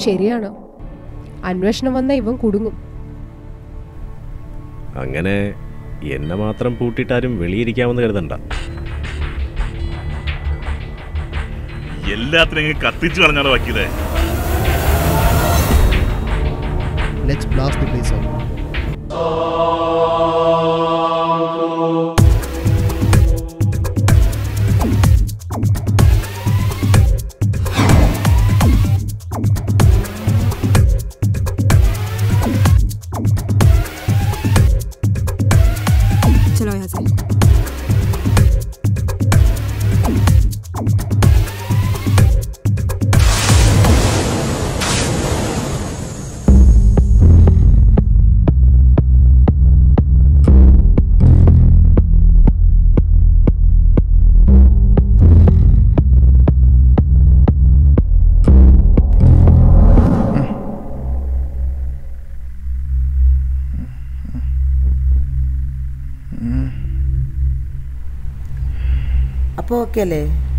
ശരിയാണ് അന്വേഷണം വന്ന ഇവൻ കുടുങ്ങും അങ്ങനെ എന്നെ മാത്രം പൂട്ടിയിട്ടാരും വെളിയിരിക്കാമെന്ന് കരുതണ്ട എല്ലാത്തിനെയും കത്തിച്ചു കളഞ്ഞാലോ വക്കീലേ let's blast the place out चलो यहाँ से അപ്പോൾ ഓക്കെ അല്ലേ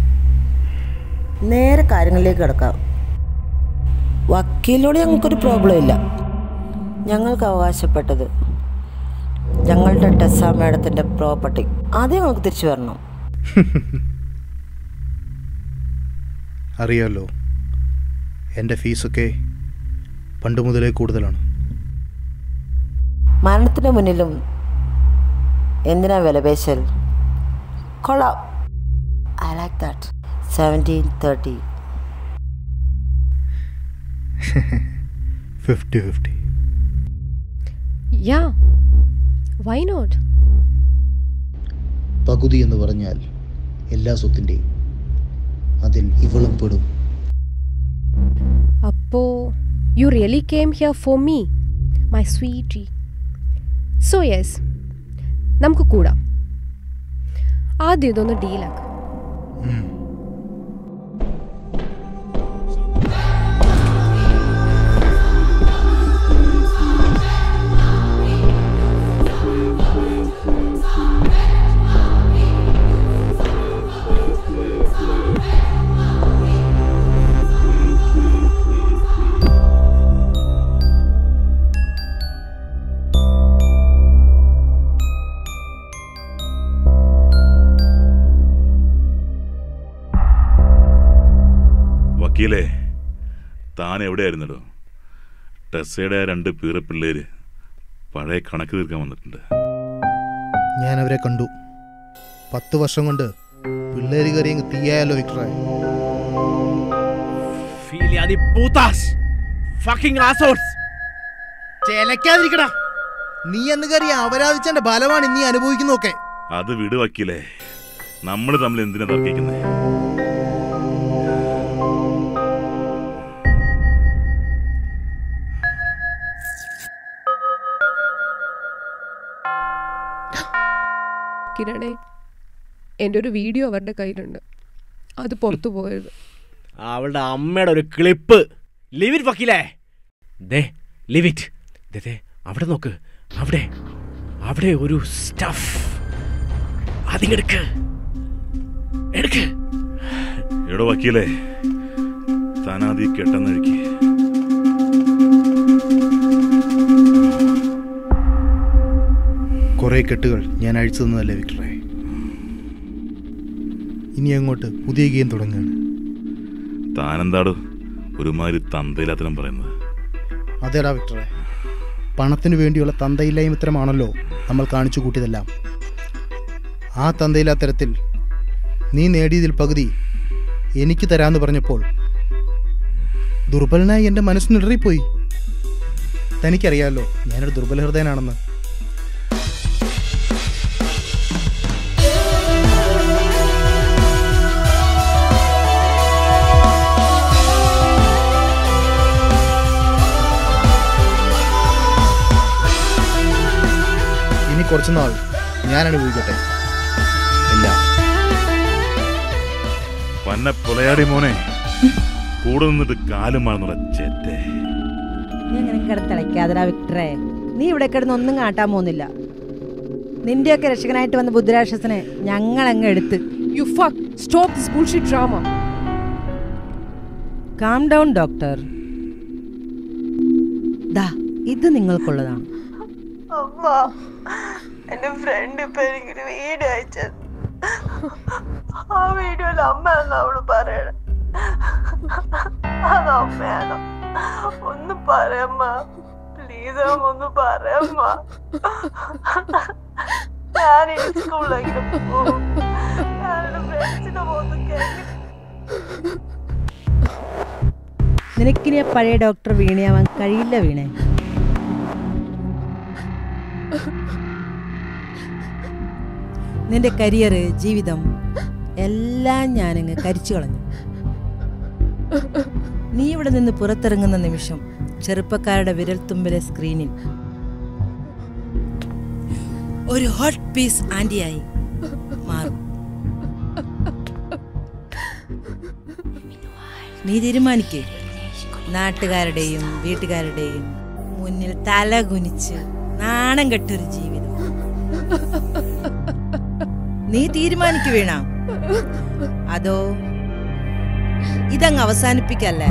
നേരെ കാര്യങ്ങളിലേക്ക് കിടക്കാം വക്കീലിനോട് ഞങ്ങൾക്കൊരു പ്രോബ്ലം ഇല്ല ഞങ്ങൾക്ക് അവകാശപ്പെട്ടത് ഞങ്ങളുടെ ടെസ്സ മേഡത്തിൻ്റെ പ്രോപ്പർട്ടി അത് ഞങ്ങൾക്ക് തിരിച്ചു വരണം അറിയാമല്ലോ എൻ്റെ ഫീസൊക്കെ പണ്ട് മുതലേ കൂടുതലാണ് മരണത്തിന് മുന്നിലും എന്തിനാ വിലപേശൽ കൊള്ളാം I like that seventeen thirty fifty fifty yeah why not പകുതി എന്ന് പറഞ്ഞാൽ എല്ലാ സ്വത്തിൻ്റെയും അതിൽ ഇവളും പെടും അപ്പോ you really came here for me my sweetie so yes നമുക്ക് കൂടാം ആദ്യം ഇതൊന്ന് ഡീലാക്കാം വക്കീലേ താൻ എവിടെയായിരുന്നല്ലോ ടെസ്സയുടെ ആ രണ്ട് പീറ പിള്ളേര് പഴയ കണക്ക് തീർക്കാൻ വന്നിട്ടുണ്ട് ഞാൻ അവരെ കണ്ടു പത്ത് വർഷം കൊണ്ട് പിള്ളേര് കയറി അങ്ങ് തീയായല്ലോ വിക്ടറെ ചേലക്കാതിരിക്കടാ നീ എന്ന് കയറി അപരാധിച്ചെന്റെ ഫലമാണ് നീ അനുഭവിക്കുന്നൊക്കെ അത് വിട് വക്കീലേ നമ്മൾ തമ്മിൽ എന്തിനാ തർക്കിക്കുന്നേ കിരണേ എൻ്റെ ഒരു വീഡിയോ അവരുടെ കയ്യിലുണ്ട് അത് പുറത്തു പോയത് അവളുടെ അമ്മയുടെ ഒരു ക്ലിപ്പ് ലിവിറ്റ് വക്കീലേ ദേ ലിവിറ്റ് ദേ ദേ അവിടെ നോക്ക് അവിടെ അവിടെ ഒരു സ്റ്റഫ് അതിങ്ങെടുക്ക് എടുക്ക് എടോ വക്കീലേ താനാദി കെട്ടെന്നഴുക്കി കുറേ കെട്ടുകൾ ഞാൻ അഴിച്ചു തന്നതല്ലേ വിക്ടറെ ഇനി അങ്ങോട്ട് പുതിയ ഗെയിം തുടങ്ങുകയാണ് താനെന്താടോ ഒരുമാതിരി തന്തയില്ലാത്തനം പറയുന്നത് അതേടാ വിക്ടറെ പണത്തിന് വേണ്ടിയുള്ള തന്തയില്ലായ്മത്തരമാണല്ലോ നമ്മൾ കാണിച്ചു കൂട്ടിയതെല്ലാം ആ തന്തയില്ലാത്തരത്തിൽ നീ നേടിയതിൽ പകുതി എനിക്ക് തരാമെന്ന് പറഞ്ഞപ്പോൾ ദുർബലനായി എൻ്റെ മനസ്സിനിടറിപ്പോയി തനിക്കറിയാമല്ലോ ഞാനൊരു ദുർബല ഹൃദയനാണെന്ന് ഇനി കുറച്ചു നാൾ ഞാൻ അനുഭവിക്കട്ടെ എല്ലാം പന്ന പുലയാടി മോനെ കൂടെ നിന്നിട്ട് കാലും മാറുന്നുള്ള ചേറ്റേ നീ അങ്ങനെ കിടന്ന് തിളയ്ക്കാതെടാ വിക്ടറെ നീ ഇവിടെ കിടന്ന് ഒന്നും കാട്ടാൻ പോകുന്നില്ല നിന്റെയൊക്കെ രക്ഷകനായിട്ട് വന്ന ബുദ്ധരാക്ഷസനെ ഞങ്ങൾ അങ്ങ് എടുത്ത് you fuck stop this bullshit drama calm down doctor ഇത് നിങ്ങൾക്കുള്ളതാണ് അമ്മ എന്റെ ഫ്രണ്ട് ഇപ്പൊ എനിക്കൊരു വീഡിയോ അയച്ചത് ആ വീഡിയോയിൽ അമ്മ എന്നാ അവള് പറയണ അത് അമ്മയാണോ ഒന്ന് പറയമ്മ പ്ലീസ് അമ്മ ഒന്ന് പറയമ്മ ഞാൻ ഇനി സ്കൂളിലേക്ക് പോകും ഞാനെന്റെ ഫ്രണ്ട്സിന്റെ മുഖത്ത് കേൾക്കും നിനക്കിനി ആ പഴയ ഡോക്ടർ വീണയാവാൻ കഴിയില്ല വീണേ നിന്റെ കരിയർ ജീവിതം എല്ലാം ഞാനങ്ങ് കരിച്ചു കളഞ്ഞു നീ ഇവിടെ നിന്ന് പുറത്തിറങ്ങുന്ന നിമിഷം ചെറുപ്പക്കാരുടെ വിരൽത്തുമ്പിലെ സ്ക്രീനിൽ ഒരു ഹോട്ട് പീസ് ആന്റിയായി മാറും നീ തീരുമാനിക്കേ നാട്ടുകാരുടെയും വീട്ടുകാരുടെയും മുന്നിൽ തല കുനിച്ച് നാണം കെട്ടൊരു ജീവിതം നീ തീരുമാനിക്കു വീണ അതോ ഇതങ്ങ് അവസാനിപ്പിക്കല്ലേ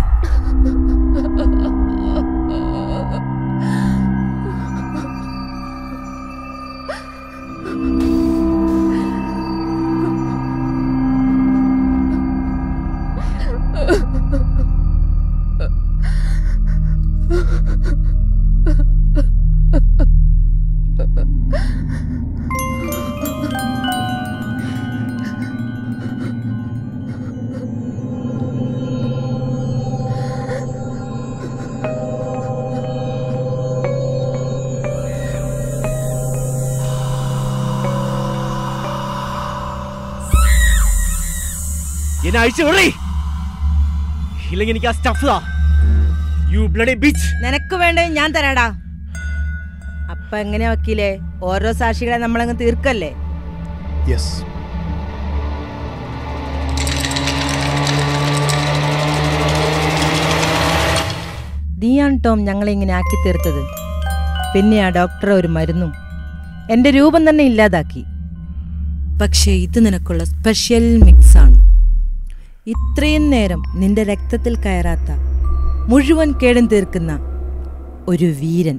എന്നെ അഴിച്ചു വിടറി ഇല്ലെങ്കിൽ എനിക്ക് ആ സ്റ്റഫ് താ യു ബ്ലഡി ബിച്ച് നിനക്ക് വേണ്ടത് ഞാൻ തരാടാ അപ്പൊ എങ്ങനെയാ വക്കീലേ ഓരോ സാക്ഷികളെ നമ്മളങ്ങ് തീർക്കല്ലേ യെസ് നീയാണ് ടോം ഞങ്ങളെ ഇങ്ങനെ ആക്കി തീർത്തത് പിന്നെ ആ ഡോക്ടറെ ഒരു മരുന്നും എന്റെ രൂപം തന്നെ ഇല്ലാതാക്കി പക്ഷേ ഇത് നിനക്കുള്ള സ്പെഷ്യൽ മിക്സ് ആണ് ഇത്രയും നേരം നിന്റെ രക്തത്തിൽ കയറാത്ത മുഴുവൻ കേടും തീർക്കുന്ന ഒരു വീരൻ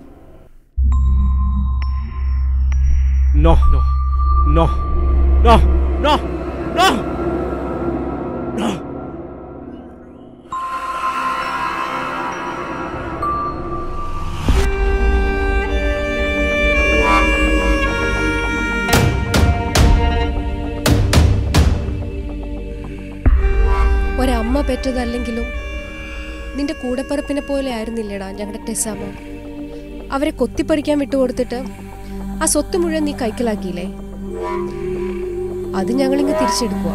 no no no no no no no ഒരമ്മ പെറ്റതല്ലെങ്കിലും നിന്റെ കൂടെപ്പറപ്പിനെ പോലെ ആയിരുന്നില്ലടാ ഞങ്ങളുടെ ടെസാമോ അവരെ കൊത്തിപ്പറിക്കാൻ വിട്ടുകൊടുത്തിട്ട് ആ സ്വത്ത് മുഴുവൻ നീ കൈക്കലാക്കിയില്ലേ അത് ഞങ്ങളിങ്ങ് തിരിച്ചെടുക്കുക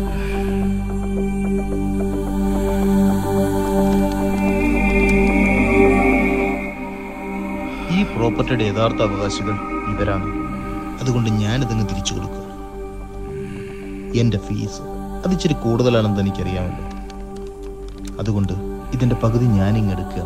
ഈ പ്രോപ്പർട്ടിയുടെ യഥാർത്ഥ അവകാശികൾ ഇവരാണ് അതുകൊണ്ട് ഞാനിതങ്ങ് തിരിച്ചു കൊടുക്കുക എന്റെ ഫീസ് അത് ഇച്ചിരി കൂടുതലാണെന്ന് എനിക്കറിയാമല്ലോ അതുകൊണ്ട് ഇതിന്റെ പകുതി ഞാനിങ്ങ് എടുക്കുക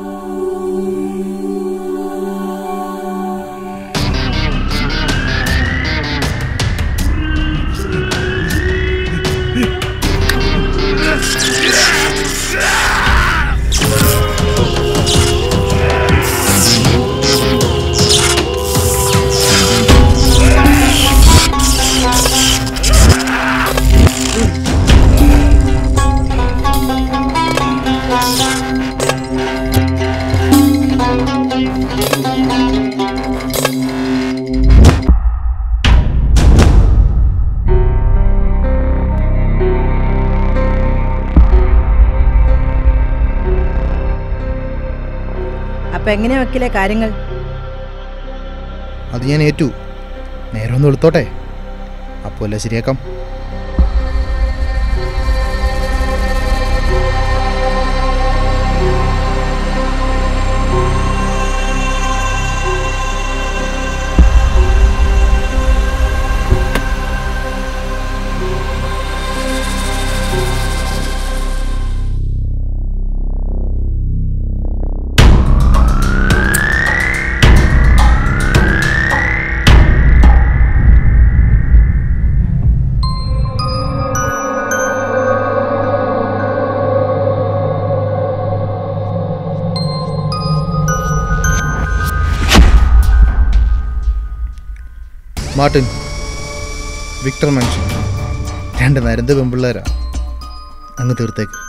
അപ്പൊ എങ്ങനെയാ വക്കീലെ കാര്യങ്ങൾ അത് ഞാൻ ഏറ്റു നേരെ ഒന്ന് എടുത്തോട്ടെ അപ്പോൾ അല്ലേ ശരിയാക്കാം മാർട്ടിൻ വിക്ടർ മനുഷ്യൻ രണ്ട് നരന്ത് പെമ്പിള്ളേരാ അങ്ങ് തീർത്തേക്ക്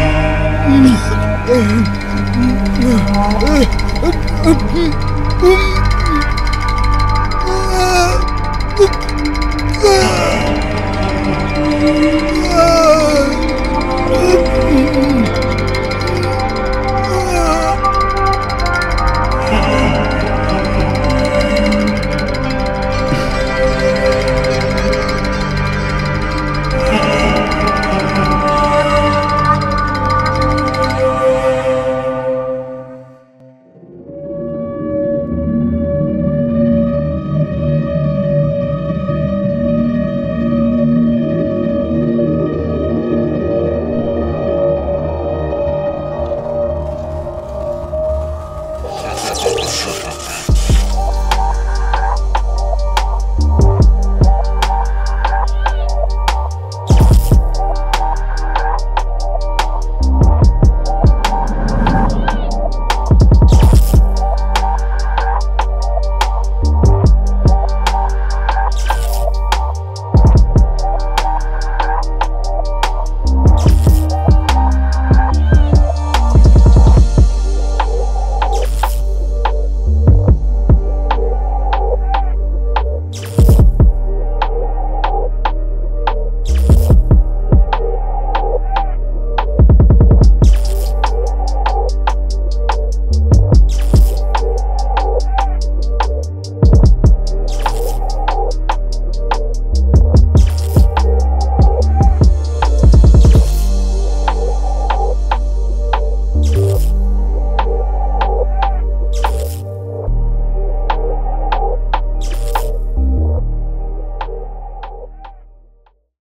Mm-hmm.